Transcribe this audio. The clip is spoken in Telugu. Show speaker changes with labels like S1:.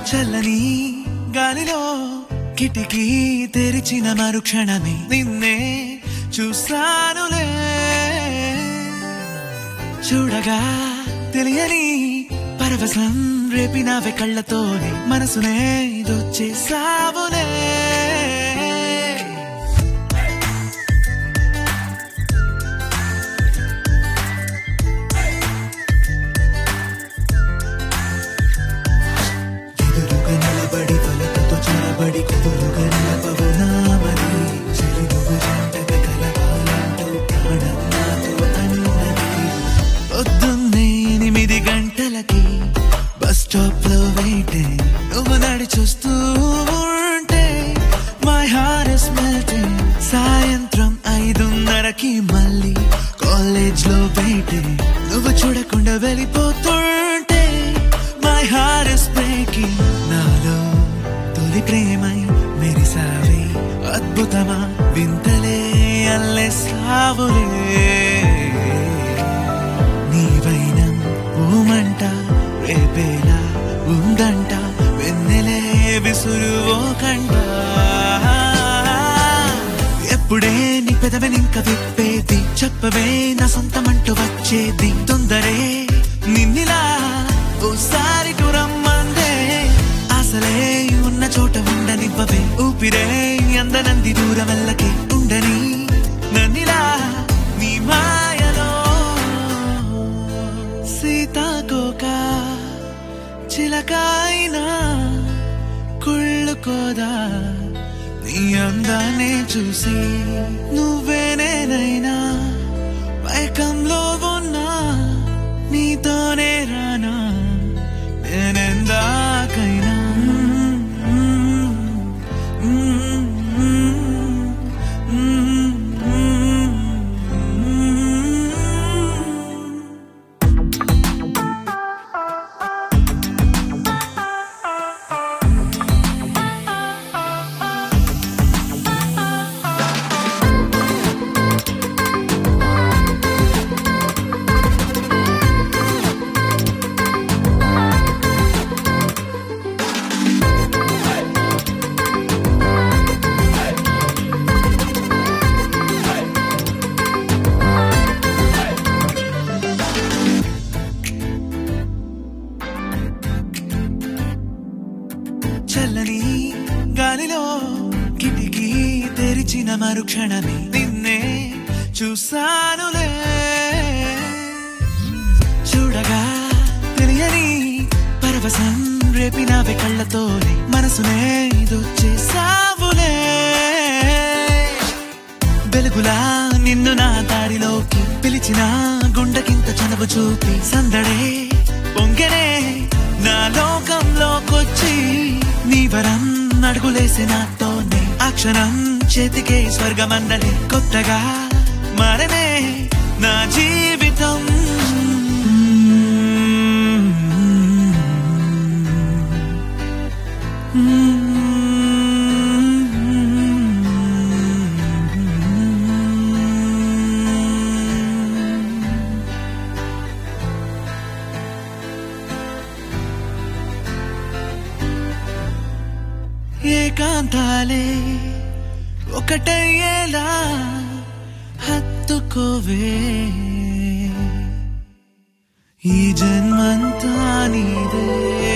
S1: చల్లని గాలిలో కిటికీ తెరిచిన మరుక్షణమే నిన్నే చూసానులే చూడగా తెలియని పరవశం రేపినవే కళ్ళతోనే మనసునే దొచ్చేసావులే ఎదురుగా నిలబడి పలుకుతో చొరబడి కుదురుగా నిలపవు నామని చెలి నువ్వు జంటగా కలవాలంటూ ప్రాణం నాతో అన్నది పొద్దున్నే ఎనిమిది గంటలకి బస్ స్టాప్ లో వెయిటింగ్ నువ్వు నడి చూస్తూ ఉంటే మై హార్ట్ ఇస్ మెల్టింగ్ సాయంత్రం ఐదున్నరకి మళ్ళీ కాలేజ్ లో వెయిటింగ్ నువ్వు చూడకుండా వెళ్ళిపోతుంటే మై హార్ట్ ఇస్ బ్రేకింగ్ నాలో తొలి ప్రేమై మెరిసావే అద్భుతమా వింతలే అల్లె సావులే నీవైనా ఊమంట రేపేలా ఉందంట వెన్నెలే విసురువో కంట ఎప్పుడే నీ పెదవినింక విప్పేది చెప్పవే నా సొంతమంటూ వచ్చేది తొందరే నిన్నిలా ఓసారి రమ్మందే అసలే ఉన్న చోట ఉండనివ్వవే ఊపిరే అందనంది దూరం వెళ్ళకే ఉండని నన్నిలా నీ మాయలో సీతాకోక చిలకాయినా కుళ్ళుకోదా నీ అందాన్ని చూసి నువ్వే నేనైనా మైకంలో ఉన్నా నీతోనే రానా నేనెందాకైనా చల్లని గాలిలో కిటికీ తెరిచిన మరుక్షణమే నిన్నే చూసానులే చూడగా తెలియని పరవశం రేపినవే కళ్ళతోనే మనసునే దొచ్చేసావులే వెలుగులా నిన్ను నా దారిలోకి పిలిచిన గుండెకింత చనువు చూపి సందడే పొంగనే నా లోకంలోకొచ్చి నీ వరం అడుగులేసి నాతోనే ఆ క్షణం చేతికే స్వర్గమండలి కొత్తగా మారనే నా జీవితం ఏకాంతాలే ఒకటయ్యేలా హత్తుకోవే ఈ జన్మంతా నీదే